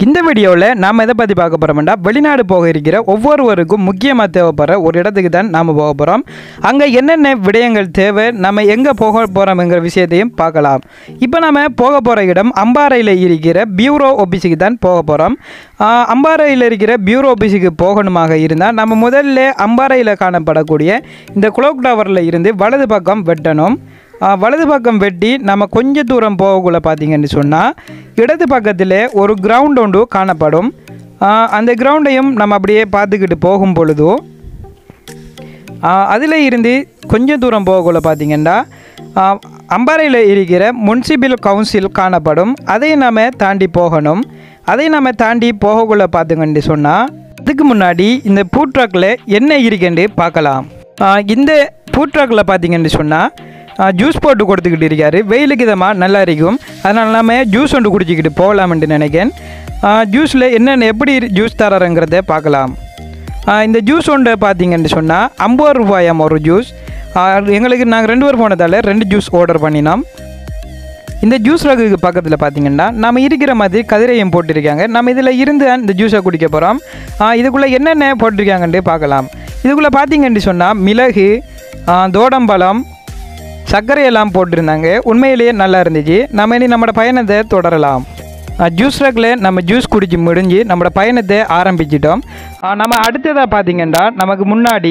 இந்த வீடியோவில் நாம் எதை பற்றி பார்க்க போகிறோம்னா வெளிநாடு போக இருக்கிற ஒவ்வொருவருக்கும் முக்கியமாக தேவைப்படுற ஒரு இடத்துக்கு தான் நாம் போக போகிறோம் அங்கே என்னென்ன விடயங்கள் தேவை நம்ம எங்கே போக போகிறோம்ங்கிற விஷயத்தையும் பார்க்கலாம் இப்போ நம்ம போக போகிற இடம் அம்பாறையில் இருக்கிற பியூரோ ஆஃபீஸுக்கு தான் போக போகிறோம் அம்பாறையில் இருக்கிற பியூரோ ஆஃபீஸுக்கு போகணுமாக இருந்தால் நம்ம முதல்ல அம்பாறையில் காணப்படக்கூடிய இந்த குளோக் டவரில் இருந்து வலது பக்கம் வெட்டணும் ஆ, வலது பக்கம் வெட்டி நம்ம கொஞ்ச தூரம் போகக்குள்ள பார்த்தீங்கன்னு சொன்னால் இடது பக்கத்தில் ஒரு கிரவுண்ட் ஒன்று காணப்படும் ஆ, அந்த கிரவுண்டையும் நம்ம அப்படியே பார்த்துக்கிட்டு போகும் பொழுதோ அதில் இருந்து கொஞ்சம் தூரம் போகக்குள்ள பார்த்தீங்கன்னா அம்பாறையில் இருக்கிற முனிசிபல் கவுன்சில் காணப்படும் அதை நாம் தாண்டி போகணும் அதை நம்ம தாண்டி போகக்குள்ள பார்த்துங்கன்னு சொன்னால் அதுக்கு முன்னாடி இந்த ஃபுட் ட்ரக்கில் என்ன இருக்குன்னு பார்க்கலாம் ஆ, இந்த ஃபுட் ட்ரக்கில் பார்த்தீங்கன்னு சொன்னால் ஜூஸ் போட்டு கொடுத்துக்கிட்டு இருக்காரு வெயிலுக்கு இதமாக நல்லா இருக்கும் அதனால் நம்ம ஜூஸ் ஒன்று குடிச்சிக்கிட்டு போகலாம்னு நினைக்கிறேன் ஜூஸில் என்னென்ன எப்படி ஜூஸ் தராருங்கிறத பார்க்கலாம் ஆ, இந்த ஜூஸ் ஒன்று பார்த்தீங்கன்னு சொன்னால் ஐம்பது ரூபாயாம் ஒரு ஜூஸ் ஆ, எங்களுக்கு நாங்கள் ரெண்டு பேர் போனதால் ரெண்டு ஜூஸ் ஆர்டர் பண்ணினோம் இந்த ஜூஸ் ரகுக்கு பக்கத்தில் பார்த்தீங்கன்னா நம்ம இருக்கிற மாதிரி கதிரையும் போட்டிருக்காங்க நம்ம இதில் இருந்து இந்த ஜூஸை குடிக்க போகிறோம் இதுக்குள்ளே என்னென்ன போட்டிருக்காங்கன்ட்டு பார்க்கலாம் இதுக்குள்ளே பார்த்தீங்கன்னு சொன்னால் மிளகு ஆ, தோடம்பழம் சர்க்கரையெல்லாம் போட்டிருந்தாங்க உண்மையிலேயே நல்லா இருந்துச்சு நம்ம இனி நம்மளோட பயணத்தை தொடரலாம் ஜூஸ் ரக்கில் நம்ம ஜூஸ் குடிச்சு முடிஞ்சு நம்மளோட பயணத்தை ஆரம்பிச்சிட்டோம் ஆ, நம்ம அடுத்ததாக பார்த்தீங்கன்னா நமக்கு முன்னாடி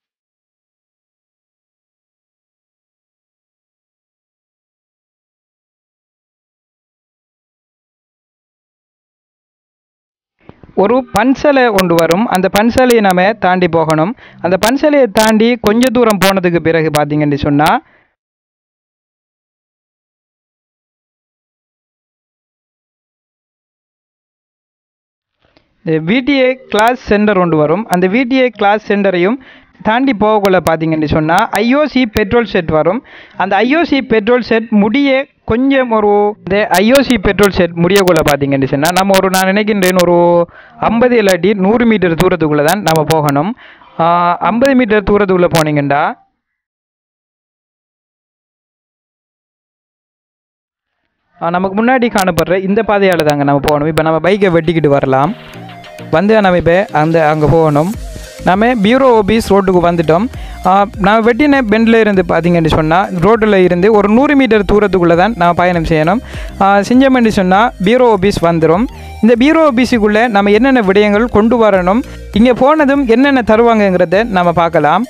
ஒரு பன்சலை கொண்டு வரும் அந்த பன்சலையை நம்ம தாண்டி போகணும் அந்த பன்சலையை தாண்டி கொஞ்ச தூரம் போனதுக்கு பிறகு பார்த்தீங்கன்னு சொன்னால் இந்த விடிஏ கிளாஸ் சென்டர் கொண்டு வரும் அந்த விடிஏ கிளாஸ் சென்டரையும் தாண்டி போகக்குள்ள பார்த்தீங்கன்னு சொன்னால் ஐஓசி பெட்ரோல் செட் வரும் அந்த ஐஓசி பெட்ரோல் செட் முடிய கொஞ்சம் ஒரு இந்த ஐஓசி பெட்ரோல் செட் முடியக்குள்ள பார்த்தீங்கன்னு சொன்னால் நம்ம ஒரு நான் நினைக்கின்றேன் ஒரு ஐம்பது இல்லாட்டி நூறு மீட்டர் தூரத்துக்குள்ளே தான் நம்ம போகணும் ஐம்பது மீட்டர் தூரத்துக்குள்ளே போனீங்கன்னா ஆ, நமக்கு முன்னாடி காணப்படுற இந்த பாதையால் தாங்க நம்ம போகணும் இப்போ நம்ம பைக்கை வெட்டிக்கிட்டு வரலாம் வந்து நம்ம இப்போ அந்த அங்கே போகணும் நம்ம பியூரோ ஆஃபீஸ் ரோட்டுக்கு வந்துட்டோம் ஆ, நான் வெட்டின பெண்டில் இருந்து பார்த்தீங்கன்னு சொன்னால் ரோட்டில் இருந்து ஒரு நூறு மீட்டர் தூரத்துக்குள்ளே தான் நான் பயணம் செய்யணும் ஆ, செஞ்சோம்னு சொன்னால் பியூரோ ஆஃபீஸ் வந்துடும் இந்த பியூரோ ஆஃபீஸுக்குள்ளே நம்ம என்னென்ன விடயங்கள் கொண்டு வரணும் இங்கே போனதும் என்னென்ன தருவாங்கங்கிறத நம்ம பார்க்கலாம்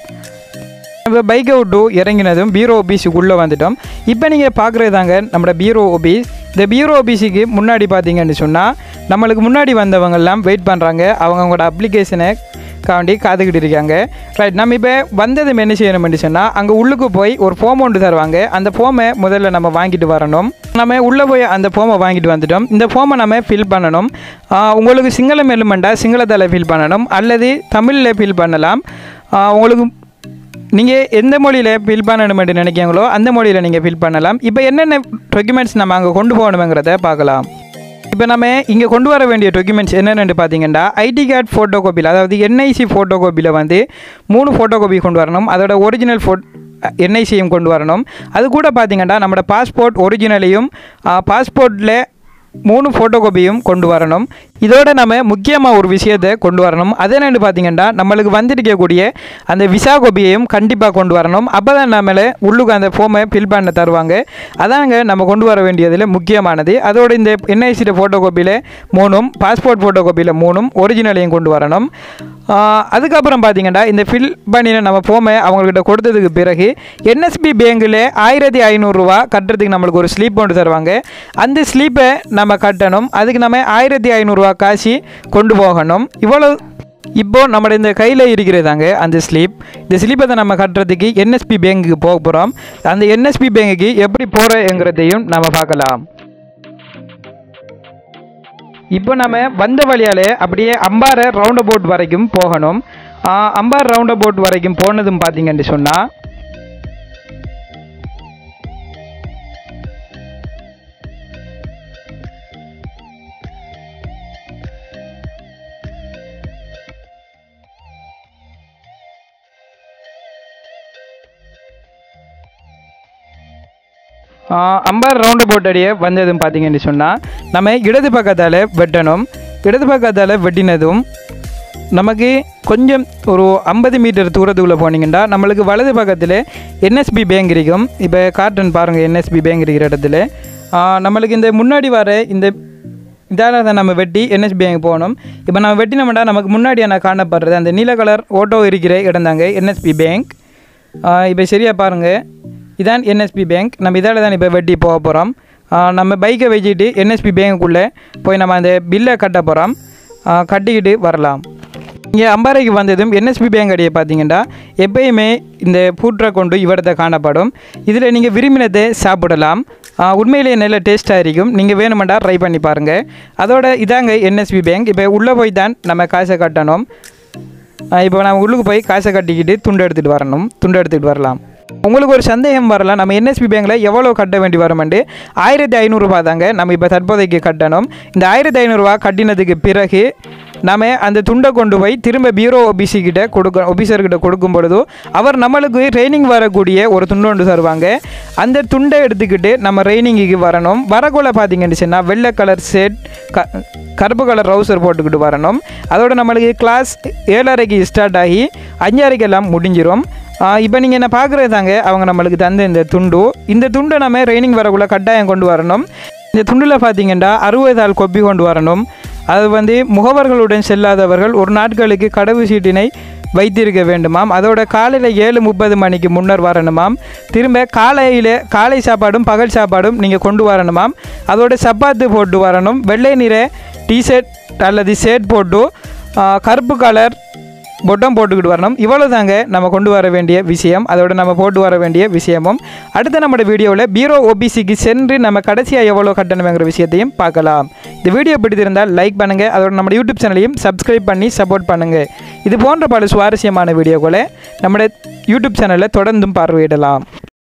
நம்ம பைக்கை விட்டு இறங்கினதும் பீரோ ஆஃபீஸுக்குள்ளே வந்துட்டோம் இப்போ நீங்கள் பார்க்குறது தாங்க நம்மளோட பீரோ ஆஃபீஸ் இந்த பீரோ ஆஃபீஸுக்கு முன்னாடி பார்த்தீங்கன்னு சொன்னால் நம்மளுக்கு முன்னாடி வந்தவங்கெல்லாம் வெயிட் பண்ணுறாங்க அவங்க அவங்களோட அப்ளிகேஷனை காண்டி காத்துக்கிட்டு இருக்காங்க ரைட் நம்ம இப்போ வந்ததும் என்ன செய்யணும்னு சொன்னால் அங்கே உள்ளுக்கு போய் ஒரு ஃபார்ம் ஒன்று தருவாங்க அந்த ஃபார்மை முதல்ல நம்ம வாங்கிட்டு வரணும் நம்ம உள்ளே போய் அந்த ஃபார்மை வாங்கிட்டு வந்துட்டோம் இந்த ஃபார்மை நம்ம ஃபில் பண்ணணும் ஆஹ் உங்களுக்கு சிங்களம் எலுமெண்டா சிங்களத்தில் ஃபில் பண்ணணும் அல்லது தமிழில் ஃபில் பண்ணலாம் ஆஹ் உங்களுக்கு நீங்கள் எந்த மொழியில் ஃபில் பண்ணணுமென்று நினைக்கிறீங்களோ அந்த மொழியில் நீங்கள் ஃபில் பண்ணலாம் இப்போ என்னென்ன டாக்குமெண்ட்ஸ் நம்ம அங்கே கொண்டு போகணுங்கிறத பார்க்கலாம் இப்போ நம்ம இங்கே கொண்டு வர வேண்டிய டாக்குமெண்ட்ஸ் என்னென்னு பார்த்தீங்கன்னா ஐடி கார்டு ஃபோட்டோ காப்பியில் அதாவது என்ஐசி ஃபோட்டோ காப்பியில் வந்து மூணு ஃபோட்டோ காப்பி கொண்டு வரணும் அதோட ஒரிஜினல் ஃபோட் என்ஐசியும் கொண்டு வரணும் அது கூட பார்த்தீங்கன்னா நம்மளோட பாஸ்போர்ட் ஒரிஜினலையும் பாஸ்போர்ட்டில் மூணு ஃபோட்டோ காப்பியும் கொண்டு வரணும் இதோட நம்ம முக்கியமாக ஒரு விஷயத்தை கொண்டு வரணும் அது என்னென்னு பார்த்தீங்கன்னா நம்மளுக்கு வந்திருக்கக்கூடிய அந்த விசா காப்பியையும் கண்டிப்பாக கொண்டு வரணும் அப்போ தான் நம்மளை உள்ளுக்கு அந்த ஃபார்மை ஃபில் பண்ண தருவாங்க அதாங்க நம்ம கொண்டு வர வேண்டியதில் முக்கியமானது அதோட இந்த என்ஐசியில் ஃபோட்டோ காப்பியில் மூணும் பாஸ்போர்ட் ஃபோட்டோ காப்பியில் மூணும் ஒரிஜினலையும் கொண்டு வரணும் ஆஹ் அதுக்கப்புறம் பார்த்தீங்கன்னா இந்த ஃபில் பண்ணின நம்ம ஃபார்மை அவங்கக்கிட்ட கொடுத்ததுக்கு பிறகு என்எஸ்பி பேங்கில் ஆயிரத்தி ஐநூறுரூவா கட்டுறதுக்கு நம்மளுக்கு ஒரு ஸ்லீப் ஒன்று தருவாங்க அந்த ஸ்லீப்பை நம்ம கட்டணும் அதுக்கு நம்ம ஆயிரத்தி ஐநூறுரூவா காசு கொண்டு போகணும் இவ்வளோ இப்போ நம்ம இந்த கையில் இருக்கிறதாங்க அந்த ஸ்லீப் இந்த ஸ்லீப்பை தான் நம்ம கட்டுறதுக்கு என்எஸ்பி பேங்குக்கு போக போகிறோம் அந்த என்எஸ்பி பேங்குக்கு எப்படி போகிறோங்கிறதையும் நம்ம பார்க்கலாம் இப்போ நம்ம வந்த வழியால் அப்படியே அம்பாறை ரவுண்ட் அபவுட் வரைக்கும் போகணும் ஆஹ் அம்பாறை ரவுண்ட் அபவுட் வரைக்கும் போனதும் பார்த்தீங்கன்னு சொன்னால் அம்பார் ரவுண்டு போட்டடியே வந்ததும் பார்த்தீங்கன்னு சொன்னால் நம்ம இடது பக்கத்தால் வெட்டணும் இடது பக்கத்தால் வெட்டினதும் நமக்கு கொஞ்சம் ஒரு ஐம்பது மீட்டர் தூரத்துக்குள்ளே போனீங்கன்னா நம்மளுக்கு வலது பக்கத்தில் என்எஸ்பி பேங்க் இருக்கும் இப்போ கார்டன் பாருங்கள் என்எஸ்பி பேங்க் இருக்கிற இடத்துல ஆ, நம்மளுக்கு இந்த முன்னாடி வர இந்த இதால் தான் நம்ம வெட்டி என்எஸ்பி பேங்க் போகணும் இப்போ நம்ம வெட்டினோம்னா நமக்கு முன்னாடி நான் காணப்படுறது அந்த நீல கலர் ஓட்டோ இருக்கிற இடம் தாங்க என்எஸ்பி பேங்க் இப்போ சரியாக பாருங்கள் இதான் என்எஸ்பி பேங்க் நம்ம இதால் தான் இப்போ வெட்டி போக போகிறோம் நம்ம பைக்கை வச்சுட்டு என்எஸ்பி பேங்க்குள்ளே போய் நம்ம அந்த பில்லை கட்ட போகிறோம் கட்டிக்கிட்டு வரலாம் இங்கே அம்பாறைக்கு வந்ததும் என்எஸ்பி பேங்க் அடியை பார்த்தீங்கன்னா எப்பயுமே இந்த ஃபுட் ட்ரக் கொண்டு இவரத்தை காணப்படும் இதில் நீங்கள் விரும்பினதை சாப்பிடலாம் ஆ, உண்மையிலேயே நல்ல டேஸ்ட்டாக இருக்கும் நீங்கள் வேணுமெண்டா ட்ரை பண்ணி பாருங்கள் அதோட இதாங்க என்எஸ்பி பேங்க் இப்போ உள்ளே போய் தான் நம்ம காசை கட்டணும் ஆ, இப்போ நம்ம உள்ளுக்கு போய் காசை கட்டிக்கிட்டு துண்டு எடுத்துகிட்டு வரணும் துண்டு எடுத்துகிட்டு வரலாம் உங்களுக்கு ஒரு சந்தேகம் வரலாம் நம்ம என்எஸ்பி பேங்க்கில் எவ்வளோ கட்ட வேண்டி வருமெண்டு ஆயிரத்தி ஐநூறுரூவா தாங்க நம்ம இப்போ தற்போதைக்கு கட்டணும் இந்த ஆயிரத்தி ஐநூறுரூவா கட்டினதுக்கு பிறகு நாம அந்த துண்டை கொண்டு போய் திரும்ப பியூரோ ஆஃபீஸி கிட்ட கொடுக்க ஆஃபீஸர்கிட்ட கொடுக்கும் பொழுது அவர் நம்மளுக்கு ட்ரைனிங் வரக்கூடிய ஒரு துண்டு ஒன்று தருவாங்க அந்த துண்டை எடுத்துக்கிட்டு நம்ம ட்ரைனிங்குக்கு வரணும் வரக்குள்ள பார்த்தீங்கன்னு சொன்னால் வெள்ளை கலர் ஷர்ட் க கருப்பு கலர் ட்ரௌசர் போட்டுக்கிட்டு வரணும் அதோட நம்மளுக்கு கிளாஸ் ஏழரைக்கு ஸ்டார்ட் ஆகி அஞ்சரைக்கெல்லாம் முடிஞ்சிரும் இப்போ நீங்கள் என்ன பார்க்குறது தாங்க அவங்க நம்மளுக்கு தந்த இந்த துண்டு இந்த துண்டை நம்ம ட்ரைனிங் வரக்குள்ள கட்டாயம் கொண்டு வரணும் இந்த துண்டில் பார்த்தீங்கன்னா அறுபது ஆள் கொப்பி கொண்டு வரணும் அது வந்து முகவர்களுடன் செல்லாதவர்கள் ஒரு நாட்களுக்கு கடவு சீட்டினை வைத்திருக்க வேண்டுமாம் அதோட காலையில் ஏழு முப்பது மணிக்கு முன்னர் வரணுமாம் திரும்ப காலையில் காலை சாப்பாடும் பகல் சாப்பாடும் நீங்கள் கொண்டு வரணுமாம் அதோட சப்பாத்து போட்டு வரணும் வெள்ளை நிற டிஷர்ட் அல்லது ஷர்ட் போட்டு ஆ, கருப்பு கலர் பொட்டம் போட்டுக்கிட்டு வரணும் இவ்வளோ தாங்க நம்ம கொண்டு வர வேண்டிய விஷயம் அதோட நம்ம போட்டு வர வேண்டிய விஷயமும் அடுத்த நம்மளோட வீடியோவில் பீரோ ஓபிசிக்கு சென்று நம்ம கடைசியாக எவ்வளோ கட்டணுங்கிற விஷயத்தையும் பார்க்கலாம் இந்த வீடியோ பிடித்திருந்தால் லைக் பண்ணுங்கள் அதோட நம்ம யூடியூப் சேனலையும் சப்ஸ்கிரைப் பண்ணி சப்போர்ட் பண்ணுங்கள் இது போன்ற பல சுவாரஸ்யமான வீடியோக்களை நம்முடைய யூடியூப் சேனலில் தொடர்ந்தும் பார்வையிடலாம்